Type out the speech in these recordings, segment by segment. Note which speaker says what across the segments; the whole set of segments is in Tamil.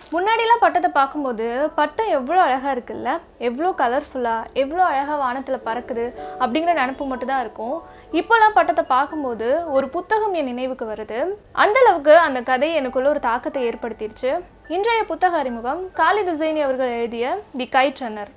Speaker 1: முன்னாடிலாம் பட்டத்தை பார்க்கும்போது பட்டம் எவ்வளோ அழகாக இருக்குல்ல எவ்வளோ கலர்ஃபுல்லாக எவ்வளோ அழகாக வானத்தில் பறக்குது அப்படிங்கிற நினப்பு மட்டும் தான் இருக்கும் இப்போலாம் பட்டத்தை பார்க்கும்போது ஒரு புத்தகம் என் நினைவுக்கு வருது அந்த அளவுக்கு அந்த கதை எனக்குள்ள ஒரு தாக்கத்தை ஏற்படுத்திடுச்சு இன்றைய புத்தக அறிமுகம் காலித் ஹுசைனி அவர்கள் எழுதிய தி கைட் ரன்னர்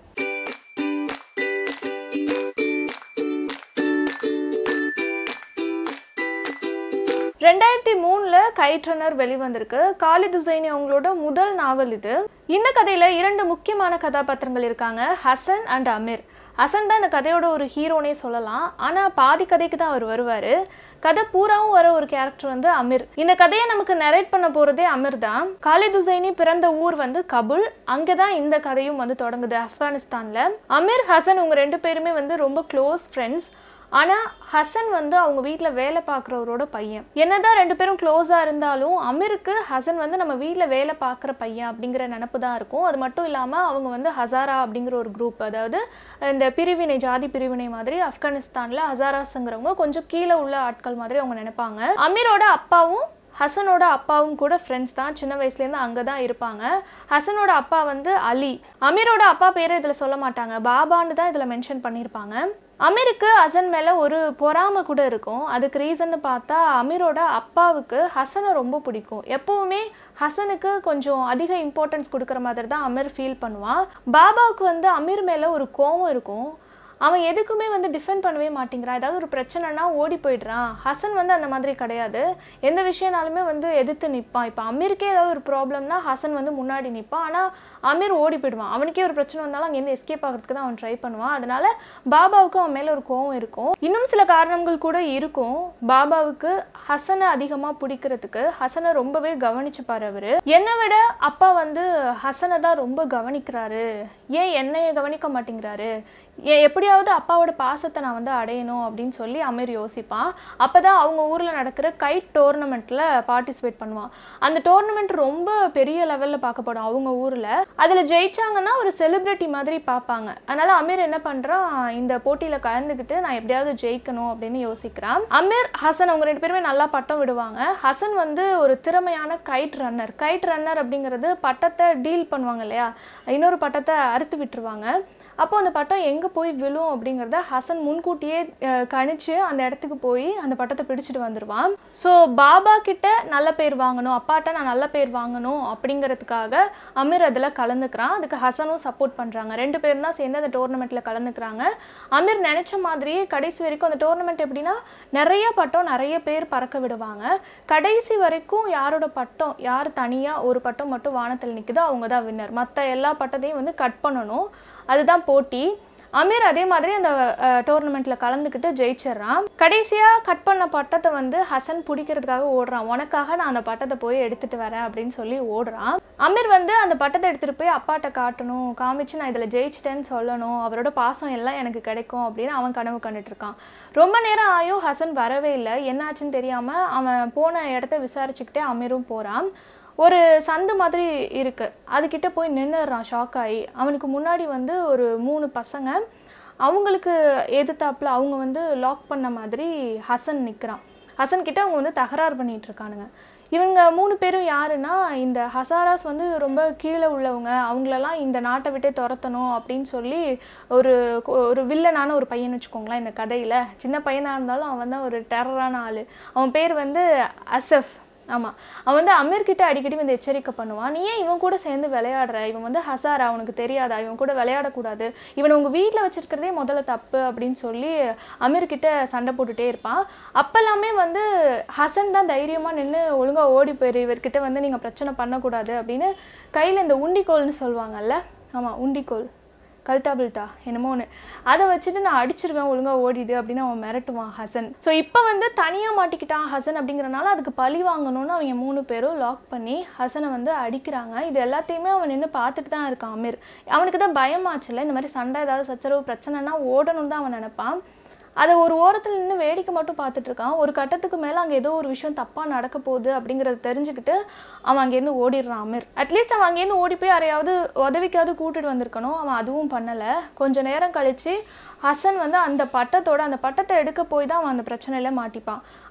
Speaker 1: ரெண்டாயிரத்தி மூணில் கைட்ரனர் வெளிவந்திருக்கு காலித் ஹுசைனி அவங்களோட முதல் நாவல் இது இந்த கதையில் இரண்டு முக்கியமான கதாபாத்திரங்கள் இருக்காங்க ஹசன் அண்ட் அமீர் ஹசன் தான் இந்த கதையோட ஒரு ஹீரோனே சொல்லலாம் ஆனால் பாதி கதைக்கு தான் அவர் வருவார் கதை பூராவும் வர ஒரு கேரக்டர் வந்து அமீர் இந்த கதையை நமக்கு நரேட் பண்ண போகிறதே அமீர் தான் காலித் ஹுசைனி பிறந்த ஊர் வந்து கபுல் அங்கே தான் இந்த கதையும் வந்து தொடங்குது ஆப்கானிஸ்தானில் அமீர் ஹசன் இவங்க ரெண்டு பேருமே வந்து ரொம்ப க்ளோஸ் ஃப்ரெண்ட்ஸ் ஆனால் ஹசன் வந்து அவங்க வீட்டில் வேலை பார்க்குறவரோட பையன் என்னதான் ரெண்டு பேரும் க்ளோஸாக இருந்தாலும் அமீருக்கு ஹசன் வந்து நம்ம வீட்டில் வேலை பார்க்குற பையன் அப்படிங்கிற நினப்பு தான் இருக்கும் அது மட்டும் இல்லாமல் அவங்க வந்து ஹசாரா அப்படிங்கிற ஒரு குரூப் அதாவது இந்த பிரிவினை ஜாதி பிரிவினை மாதிரி ஆப்கானிஸ்தானில் ஹசாராஸுங்கிறவங்க கொஞ்சம் கீழே உள்ள ஆட்கள் மாதிரி அவங்க நினைப்பாங்க அமீரோட அப்பாவும் ஹசனோட அப்பாவும் கூட ஃப்ரெண்ட்ஸ் தான் சின்ன வயசுலேருந்து அங்கே தான் இருப்பாங்க ஹசனோட அப்பா வந்து அலி அமீரோட அப்பா பேரை இதில் சொல்ல மாட்டாங்க பாபான்னு தான் இதில் மென்ஷன் பண்ணியிருப்பாங்க அமீருக்கு ஹசன் மேலே ஒரு பொறாமை கூட இருக்கும் அதுக்கு ரீசன்னு பார்த்தா அமீரோட அப்பாவுக்கு ஹசனை ரொம்ப பிடிக்கும் எப்போவுமே ஹசனுக்கு கொஞ்சம் அதிக இம்பார்ட்டன்ஸ் கொடுக்குற மாதிரி தான் அமீர் ஃபீல் பண்ணுவான் பாபாவுக்கு வந்து அமீர் மேலே ஒரு கோவம் இருக்கும் அவன் எதுக்குமே வந்து டிஃபெண்ட் பண்ணவே மாட்டேங்கிறான் ஏதாவது ஒரு பிரச்சனைனா ஓடி போயிடுறான் ஹசன் வந்து அந்த மாதிரி கிடையாது எந்த விஷயம்னாலுமே வந்து எதிர்த்து நிற்பான் இப்போ அமீருக்கே ஏதாவது ஒரு ப்ராப்ளம்னா ஹசன் வந்து முன்னாடி நிற்பான் ஆனால் அமீர் ஓடி போயிடுவான் அவனுக்கே ஒரு பிரச்சனை வந்தாலும் அங்கேருந்து எஸ்கேப் ஆகிறதுக்கு தான் அவன் ட்ரை பண்ணுவான் அதனால பாபாவுக்கு அவன் மேலே ஒரு கோவம் இருக்கும் இன்னும் சில காரணங்கள் கூட இருக்கும் பாபாவுக்கு ஹசனை அதிகமாக பிடிக்கிறதுக்கு ஹசனை ரொம்பவே கவனிச்சுப்பார் அவர் என்னை விட அப்பா வந்து ஹசனை தான் ரொம்ப கவனிக்கிறாரு ஏன் என்னைய கவனிக்க மாட்டேங்கிறாரு ஏ எப்படியாவது அப்பாவோட பாசத்தை நான் வந்து அடையணும் அப்படின்னு சொல்லி அமீர் யோசிப்பான் அப்போ தான் அவங்க ஊரில் நடக்கிற கைட் டோர்னமெண்ட்டில் பார்ட்டிசிபேட் பண்ணுவான் அந்த டோர்னமெண்ட் ரொம்ப பெரிய லெவலில் பார்க்கப்படும் அவங்க ஊரில் அதில் ஜெயிச்சாங்கன்னா ஒரு செலிப்ரிட்டி மாதிரி பார்ப்பாங்க அதனால் அமீர் என்ன பண்ணுறான் இந்த போட்டியில் கலந்துக்கிட்டு நான் எப்படியாவது ஜெயிக்கணும் அப்படின்னு யோசிக்கிறான் அமீர் ஹசன் அவங்க ரெண்டு பேருமே நல்லா பட்டம் விடுவாங்க ஹசன் வந்து ஒரு திறமையான கைட் ரன்னர் கைட் ரன்னர் அப்படிங்கிறது பட்டத்தை டீல் பண்ணுவாங்க இல்லையா இன்னொரு பட்டத்தை அறுத்து விட்டுருவாங்க அப்போ அந்த பட்டம் எங்கே போய் விழும் அப்படிங்கிறத ஹசன் முன்கூட்டியே அஹ், கணிச்சு அந்த இடத்துக்கு போய் அந்த பட்டத்தை பிடிச்சிட்டு வந்துடுவான் ஸோ பாபா கிட்ட நல்ல பேர் வாங்கணும் அப்பாட்ட நான் நல்ல பேர் வாங்கணும் அப்படிங்கிறதுக்காக அமீர் அதில் கலந்துக்கிறான் அதுக்கு ஹசனும் சப்போர்ட் பண்ணுறாங்க ரெண்டு பேரும் தான் சேர்ந்து அந்த டோர்னமெண்ட்டில் கலந்துக்கிறாங்க அமீர் நினச்ச மாதிரியே கடைசி வரைக்கும் அந்த டோர்னமெண்ட் எப்படின்னா நிறைய பட்டம் நிறைய பேர் பறக்க விடுவாங்க கடைசி வரைக்கும் யாரோட பட்டம் யார் தனியாக ஒரு பட்டம் மட்டும் வானத்தில் நிற்குதோ அவங்க தான் வின்னர் மற்ற எல்லா பட்டத்தையும் வந்து கட் பண்ணணும் அதுதான் போட்டி அமீர் அதே மாதிரி அந்த டோர்னமெண்ட்டில் கலந்துக்கிட்டு ஜெயிச்சிடுறான் கடைசியாக கட் பண்ண பட்டத்தை வந்து ஹசன் பிடிக்கிறதுக்காக ஓடுறான் உனக்காக நான் அந்த பட்டத்தை போய் எடுத்துட்டு வரேன் அப்படின்னு சொல்லி ஓடுறான் அமீர் வந்து அந்த பட்டத்தை எடுத்துகிட்டு போய் அப்பாட்ட காட்டணும் காமிச்சு நான் இதில் ஜெயிச்சிட்டேன்னு சொல்லணும் அவரோட பாசம் எல்லாம் எனக்கு கிடைக்கும் அப்படின்னு அவன் கனவு கண்டுட்டு இருக்கான் ரொம்ப நேரம் ஆயும் ஹசன் வரவே இல்லை என்னாச்சுன்னு தெரியாமல் அவன் போன இடத்த விசாரிச்சுக்கிட்டே அமீரும் போகிறான் ஒரு சந்து மாதிரி இருக்கு அதுக்கிட்ட போய் நின்னுறான் ஷாக் ஆகி அவனுக்கு முன்னாடி வந்து ஒரு மூணு பசங்க அவங்களுக்கு எதிர்த்தாப்புல அவங்க வந்து லாக் பண்ண மாதிரி ஹசன் நிற்கிறான் ஹசன் கிட்ட அவங்க வந்து தகராறு பண்ணிட்டு இருக்கானுங்க இவங்க மூணு பேரும் யாருன்னா இந்த ஹசாராஸ் வந்து ரொம்ப கீழே உள்ளவங்க அவங்களெல்லாம் இந்த நாட்டை விட்டே துரத்தணும் அப்படின்னு சொல்லி ஒரு ஒரு வில்லனான ஒரு பையன் வச்சுக்கோங்களேன் இந்த கதையில் சின்ன பையனாக இருந்தாலும் அவன் தான் ஒரு டெரரான ஆள் அவன் பேர் வந்து அசஃப் ஆமாம் அவன் வந்து அமீர்கிட்ட அடிக்கடி வந்து எச்சரிக்கை பண்ணுவான் நீ ஏன் இவன் கூட சேர்ந்து விளையாடுற இவன் வந்து ஹசாரா அவனுக்கு தெரியாதா இவன் கூட விளையாடக்கூடாது இவன் உங்கள் வீட்டில் வச்சிருக்கிறதே முதல்ல தப்பு அப்படின்னு சொல்லி அமீர்கிட்ட சண்டை போட்டுட்டே இருப்பான் அப்போல்லாமே வந்து ஹசன் தான் தைரியமாக நின்று ஒழுங்காக ஓடி போயிரு இவர்கிட்ட வந்து நீங்கள் பிரச்சனை பண்ணக்கூடாது அப்படின்னு கையில் இந்த உண்டிக்கோல்னு சொல்லுவாங்கல்ல ஆமாம் உண்டிக்கோல் கல்டாபிள்டா என்னமோ ஒன்று அதை வச்சுட்டு நான் அடிச்சிருவேன் ஒழுங்காக ஓடிடு அப்படின்னு அவன் மிரட்டுவான் ஹசன் ஸோ இப்போ வந்து தனியாக மாட்டிக்கிட்டான் ஹசன் அப்படிங்கிறனால அதுக்கு பழி வாங்கணும்னு அவங்க மூணு பேரும் லாக் பண்ணி ஹசனை வந்து அடிக்கிறாங்க இது எல்லாத்தையுமே அவன் நின்று பார்த்துட்டு தான் இருக்கான் அமீர் அவனுக்கு தான் பயமாச்சுல்ல இந்த மாதிரி சண்டை ஏதாவது சச்சரவு பிரச்சனைனா ஓடணும்னு தான் அவன் நினைப்பான் அதை ஒரு ஓரத்தில் நின்று வேடிக்கை மட்டும் பார்த்துட்டு இருக்கான் ஒரு கட்டத்துக்கு மேலே அங்கே ஏதோ ஒரு விஷயம் தப்பாக நடக்க போகுது அப்படிங்கிறத தெரிஞ்சுக்கிட்டு அவன் அங்கேருந்து ஓடிடுறான் அமீர் அட்லீஸ்ட் அவன் அங்கேருந்து ஓடி போய் யாரையாவது உதவிக்காவது கூட்டிட்டு வந்திருக்கணும் அவன் அதுவும் பண்ணலை கொஞ்ச நேரம் கழிச்சு ஹசன் வந்து அந்த பட்டத்தோட அந்த பட்டத்தை எடுக்க போய் தான் அவன் அந்த பிரச்சனையில மாட்டிப்பான்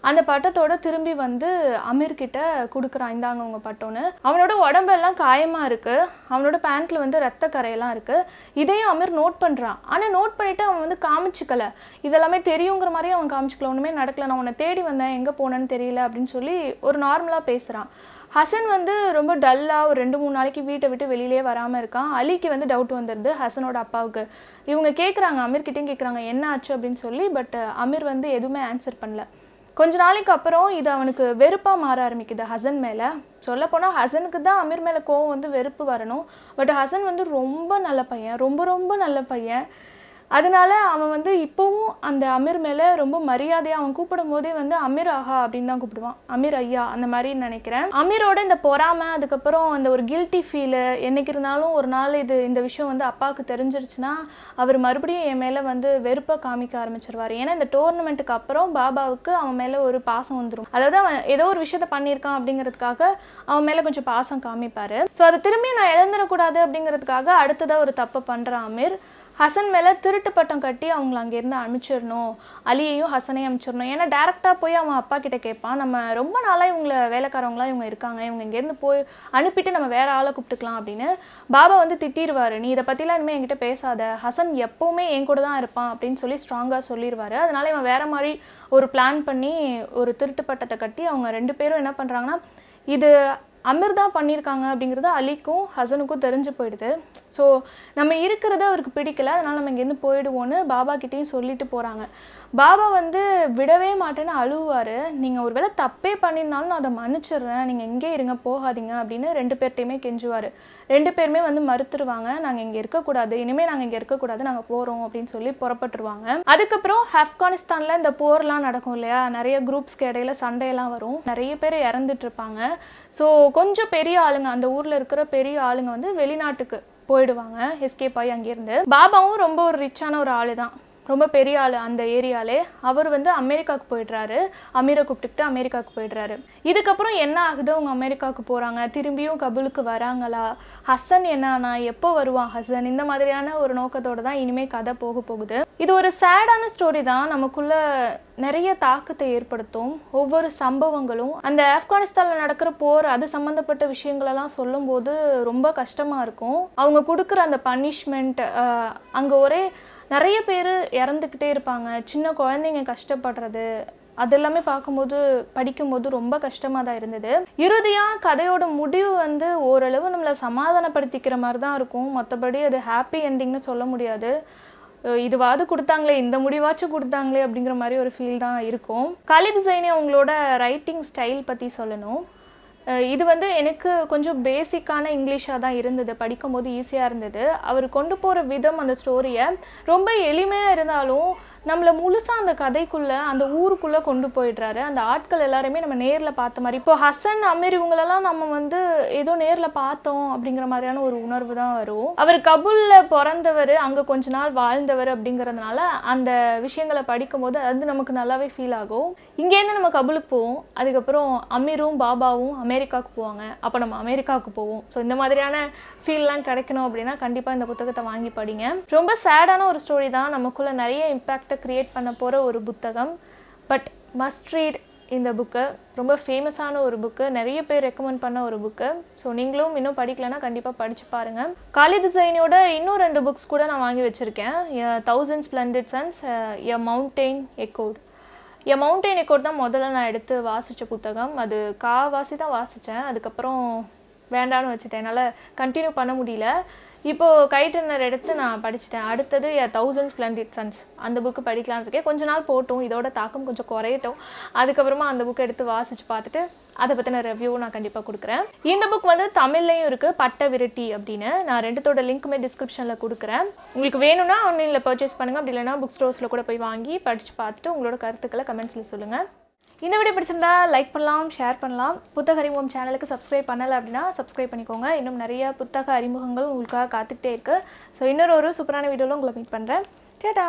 Speaker 1: அந்த பட்டத்தோட திரும்பி வந்து அமீர் கிட்ட கொடுக்குறான் இந்தாங்க உங்க பட்டம்னு அவனோட உடம்பெல்லாம் காயமா இருக்கு அவனோட பேண்ட்ல வந்து ரத்த கரையெல்லாம் இருக்கு இதையும் அமீர் நோட் பண்றான் ஆனா நோட் பண்ணிட்டு அவன் வந்து காமிச்சுக்கல இதெல்லாமே தெரியுங்கிற மாதிரி அவன் காமிச்சுக்கல ஒண்ணுமே நடக்கல நான் உன்னை தேடி வந்தேன் எங்க போனேன்னு தெரியல அப்படின்னு சொல்லி ஒரு நார்மலா பேசுறான் ஹசன் வந்து ரொம்ப டல்லாக ஒரு ரெண்டு மூணு நாளைக்கு வீட்டை விட்டு வெளியிலே வராமல் இருக்கான் அலிக்கு வந்து டவுட் வந்துடுது ஹசனோட அப்பாவுக்கு இவங்க கேட்குறாங்க அமீர்கிட்டையும் கேட்குறாங்க என்ன ஆச்சு அப்படின்னு சொல்லி பட் அமீர் வந்து எதுவுமே ஆன்சர் பண்ணல கொஞ்ச நாளைக்கு அப்புறம் இது அவனுக்கு வெறுப்பாக மாற ஆரம்பிக்குது ஹசன் மேலே சொல்லப்போனால் ஹசனுக்கு தான் அமீர் மேலே கோவம் வந்து வெறுப்பு வரணும் பட் ஹசன் வந்து ரொம்ப நல்ல பையன் ரொம்ப ரொம்ப நல்ல பையன் அதனால அவன் வந்து இப்போவும் அந்த அமீர் மேலே ரொம்ப மரியாதையாக அவன் கூப்பிடும் போதே வந்து அமீர் ஆஹா அப்படின்னு தான் கூப்பிடுவான் அமீர் ஐயா அந்த மாதிரி நினைக்கிறேன் அமீரோட இந்த பொறாமை அதுக்கப்புறம் அந்த ஒரு கில்ட்டி ஃபீலு என்னைக்கு இருந்தாலும் ஒரு நாள் இது இந்த விஷயம் வந்து அப்பாவுக்கு தெரிஞ்சிருச்சுன்னா அவர் மறுபடியும் என் மேலே வந்து வெறுப்பை காமிக்க ஆரம்பிச்சிருவார் ஏன்னா இந்த டோர்னமெண்ட்டுக்கு அப்புறம் பாபாவுக்கு அவன் மேலே ஒரு பாசம் வந்துடும் அதாவது அவன் ஏதோ ஒரு விஷயத்த பண்ணியிருக்கான் அப்படிங்கிறதுக்காக அவன் மேலே கொஞ்சம் பாசம் காமிப்பார் ஸோ அதை திரும்பி நான் இழந்துடக்கூடாது அப்படிங்கிறதுக்காக அடுத்ததாக ஒரு தப்பு பண்ணுறான் அமீர் ஹசன் மேலே திருட்டு பட்டம் கட்டி அவங்கள அங்கேருந்து அனுப்பிச்சிடணும் அலியையும் ஹசனையும் அனுப்பிச்சிடணும் ஏன்னா டேரெக்டாக போய் அவன் அப்பா கிட்ட கேட்பான் நம்ம ரொம்ப நாளாக இவங்கள வேலைக்காரவங்களா இவங்க இருக்காங்க இவங்க இங்கேருந்து போய் அனுப்பிட்டு நம்ம வேற ஆளை கூப்பிட்டுக்கலாம் அப்படின்னு பாபா வந்து திட்டிடுவாரு நீ இதை பற்றிலாம் இனிமேல் என்கிட்ட பேசாத ஹசன் எப்போவுமே என் கூட தான் இருப்பான் அப்படின்னு சொல்லி ஸ்ட்ராங்காக சொல்லிடுவாரு அதனால இவன் வேற மாதிரி ஒரு பிளான் பண்ணி ஒரு திருட்டு பட்டத்தை கட்டி அவங்க ரெண்டு பேரும் என்ன பண்ணுறாங்கன்னா இது அமீர் தான் பண்ணியிருக்காங்க அப்படிங்கிறது அலிக்கும் ஹசனுக்கும் தெரிஞ்சு போயிடுது ஸோ நம்ம இருக்கிறது அவருக்கு பிடிக்கல அதனால நம்ம இங்கேருந்து போயிடுவோன்னு பாபா கிட்டேயும் சொல்லிட்டு போகிறாங்க பாபா வந்து விடவே மாட்டேன்னு அழுவார் நீங்கள் ஒருவேளை தப்பே பண்ணியிருந்தாலும் நான் அதை மன்னிச்சிடுறேன் நீங்கள் இங்கே இருங்க போகாதீங்க அப்படின்னு ரெண்டு பேர்ட்டையுமே கெஞ்சுவார் ரெண்டு பேருமே வந்து மறுத்துருவாங்க நாங்கள் இங்கே இருக்கக்கூடாது இனிமேல் நாங்கள் இங்கே இருக்கக்கூடாது நாங்கள் போகிறோம் அப்படின்னு சொல்லி புறப்பட்டுருவாங்க அதுக்கப்புறம் ஆப்கானிஸ்தானில் இந்த போர்லாம் நடக்கும் இல்லையா நிறைய குரூப்ஸ்க்கு இடையில சண்டையெல்லாம் வரும் நிறைய பேர் இறந்துட்டு இருப்பாங்க ஸோ கொஞ்சம் பெரிய ஆளுங்க அந்த ஊரில் இருக்கிற பெரிய ஆளுங்க வந்து வெளிநாட்டுக்கு போயிடுவாங்க எஸ்கேப் ஆகி அங்கேருந்து பாபாவும் ரொம்ப ஒரு ரிச்சான ஒரு ஆளு தான் ரொம்ப பெரிய ஆள் அந்த ஏரியாலே அவர் வந்து அமெரிக்காவுக்கு போயிடுறாரு அமீரை கூப்பிட்டுக்கிட்டு அமெரிக்காவுக்கு போயிடுறாரு இதுக்கப்புறம் என்ன ஆகுது அவங்க அமெரிக்காவுக்கு போகிறாங்க திரும்பியும் கபூலுக்கு வராங்களா ஹசன் என்ன ஆனா எப்போ வருவான் ஹசன் இந்த மாதிரியான ஒரு நோக்கத்தோட தான் இனிமே கதை போக போகுது இது ஒரு சேடான ஸ்டோரி தான் நமக்குள்ள நிறைய தாக்கத்தை ஏற்படுத்தும் ஒவ்வொரு சம்பவங்களும் அந்த ஆப்கானிஸ்தானில் நடக்கிற போர் அது சம்மந்தப்பட்ட விஷயங்களெல்லாம் சொல்லும்போது ரொம்ப கஷ்டமாக இருக்கும் அவங்க கொடுக்குற அந்த பனிஷ்மெண்ட் அங்கே ஒரே நிறைய பேர் இறந்துக்கிட்டே இருப்பாங்க சின்ன குழந்தைங்க கஷ்டப்படுறது அது எல்லாமே பார்க்கும்போது படிக்கும்போது ரொம்ப கஷ்டமாக தான் இருந்தது இறுதியாக கதையோட முடிவு வந்து ஓரளவு நம்மளை சமாதானப்படுத்திக்கிற மாதிரி தான் இருக்கும் மற்றபடி அது ஹாப்பி எண்டிங்னு சொல்ல முடியாது அஹ் இதுவாது கொடுத்தாங்களே இந்த முடிவாச்சும் கொடுத்தாங்களே அப்படிங்கிற மாதிரி ஒரு ஃபீல் தான் இருக்கும் காலித் ஜைனி அவங்களோட ரைட்டிங் ஸ்டைல் பற்றி சொல்லணும் அஹ் இது வந்து எனக்கு கொஞ்சம் பேசிக்கான இங்கிலீஷாக தான் இருந்தது படிக்கும்போது ஈஸியாக இருந்தது அவர் கொண்டு போகிற விதம் அந்த ஸ்டோரியை ரொம்ப எளிமையாக இருந்தாலும் நம்மளை முழுசாக அந்த கதைக்குள்ளே அந்த ஊருக்குள்ளே கொண்டு போயிடுறாரு அந்த ஆட்கள் எல்லாருமே நம்ம நேரில் பார்த்த மாதிரி இப்போ ஹசன் அமீர் இவங்களெல்லாம் நம்ம வந்து ஏதோ நேரில் பார்த்தோம் அப்படிங்கிற மாதிரியான ஒரு உணர்வு தான் வரும் அவர் கபூலில் பிறந்தவர் அங்கே கொஞ்ச நாள் வாழ்ந்தவர் அப்படிங்கிறதுனால அந்த விஷயங்களை படிக்கும்போது அது நமக்கு நல்லாவே ஃபீல் ஆகும் இங்கேருந்து நம்ம கபூலுக்கு போவோம் அதுக்கப்புறம் அமீரும் பாபாவும் அமெரிக்காவுக்கு போவாங்க அப்போ நம்ம அமெரிக்காவுக்கு போவோம் ஸோ இந்த மாதிரியான ஃபீல்லாம் கிடைக்கணும் அப்படின்னா கண்டிப்பாக இந்த புத்தகத்தை வாங்கி படிங்க ரொம்ப சேடான ஒரு ஸ்டோரி தான் நமக்குள்ள நிறைய இம்பேக்டை கிரியேட் பண்ண போகிற ஒரு புத்தகம் பட் மஸ்ட் ரீட் இந்த புக்கு ரொம்ப ஃபேமஸான ஒரு புக்கு நிறைய பேர் ரெக்கமெண்ட் பண்ண ஒரு புக்கு ஸோ நீங்களும் இன்னும் படிக்கலைன்னா கண்டிப்பாக படிச்சு பாருங்க காலித் ஜைனியோட இன்னும் ரெண்டு புக்ஸ் கூட நான் வாங்கி வச்சுருக்கேன் thousand splendid suns a mountain echoed a mountain echoed தான் முதல்ல நான் எடுத்து வாசித்த புத்தகம் அது காவாசி தான் வாசித்தேன் அதுக்கப்புறம் வேண்டான்னு வச்சுட்டேன் என்னால் கண்டினியூ பண்ண முடியல இப்போது கைட்டனர் எடுத்து நான் படிச்சிட்டேன் அடுத்தது எ தௌசண்ட் ஸ்பிளண்டிட் சன்ஸ் அந்த புக்கு படிக்கலான்னு இருக்கேன் கொஞ்ச நாள் போட்டும் இதோட தாக்கம் கொஞ்சம் குறையட்டும் அதுக்கப்புறமா அந்த புக்கை எடுத்து வாசித்து பார்த்துட்டு அதை பற்றின ரிவ்யூ நான் கண்டிப்பாக கொடுக்குறேன் இந்த புக் வந்து தமிழ்லையும் இருக்குது பட்ட விரட்டி அப்படின்னு நான் ரெண்டுத்தோட லிங்க்குமே டிஸ்கிரிப்ஷனில் கொடுக்குறேன் உங்களுக்கு வேணும்னா ஆன்லைனில் பர்ச்சேஸ் பண்ணுங்கள் அப்படி இல்லைன்னா புக் ஸ்டோர்ஸில் கூட போய் வாங்கி படித்து பார்த்துட்டு உங்களோட கருத்துக்களை கமெண்ட்ஸில் சொல்லுங்கள் இந்த வீடியோ பிடிச்சிருந்தா லைக் பண்ணலாம் ஷேர் பண்ணலாம் புத்தக அறிமுகம் சேனலுக்கு சப்ஸ்கிரைப் பண்ணலை அப்படின்னா சப்ஸ்கிரைப் பண்ணிக்கோங்க இன்னும் நிறைய புத்தக அறிமுகங்கள் உங்களுக்காக காத்துக்கிட்டே இருக்கு ஸோ இன்னொரு ஒரு சூப்பரான வீடியோவில் உங்களை மீட் பண்ணுறேன் டேடா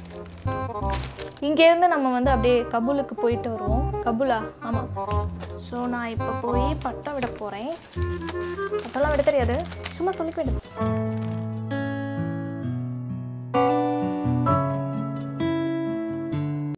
Speaker 1: இங்கேருந்து நம்ம வந்து அப்படியே கபூலுக்கு போயிட்டு வருவோம் கபூலா ஆமாம் ஸோ நான் இப்போ போய் பட்டம் விட போகிறேன் பட்டம்லாம் விட தெரியாது சும்மா சொல்லிக்க வேண்டியது